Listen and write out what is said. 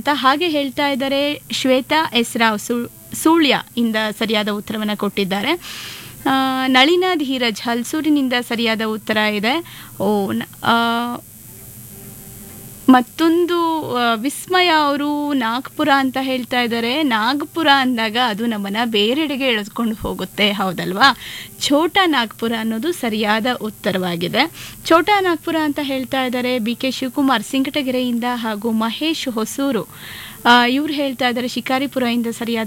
ಅಂತ ಹಾಗೆ ಹೇಳ್ತಾ ಇದ್ದಾರೆ ಶ್ವೇತಾ ಎಸ್ ರಾವ್ ಸು- ಸೂಳ್ಯ ಇಂದ ಸರಿಯಾದ ಉತ್ತರವನ್ನು ಕೊಟ್ಟಿದ್ದಾರೆ ಆ, ನಳಿನ ಧೀರಜ್ ಹಲ್ಸೂರಿನಿಂದ ಸರಿಯಾದ ಉತ್ತರ ಇದೆ ಓ ನ- ಆ, ಮತ್ತೊಂದು ಆ, ವಿಸ್ಮಯ ಅವರು ನಾಗ್ಪುರ ಅಂತ ಹೇಳ್ತಾ ಇದ್ದಾರೆ ನಾಗ್ಪುರ ಅಂದಾಗ ಅದು ನಮ್ಮನ್ನ ಬೇರೆಡೆಗೆ ಎಳೆದುಕೊಂಡು ಹೋಗುತ್ತೆ ಹೌದಲ್ವಾ ಛೋಟಾ ನಾಗ್ಪುರ ಅನ್ನೋದು ಸರಿಯಾದ ಉತ್ತರವಾಗಿದೆ ಛೋಟಾ ನಾಗ್ಪುರ ಅಂತ ಹೇಳ್ತಾ ಇದ್ದಾರೆ ಬಿ ಕೆ ಶಿವಕುಮಾರ್ ಸಿಂಕಟಗೆರೆಯಿಂದ ಹಾಗೂ ಮಹೇಶ್ ಹೊಸೂರು ಇವ್ರು ಹೇಳ್ತಾ ಇದ್ದಾರೆ ಶಿಕಾರಿಪುರ ಇಂದ ಸರಿಯಾದ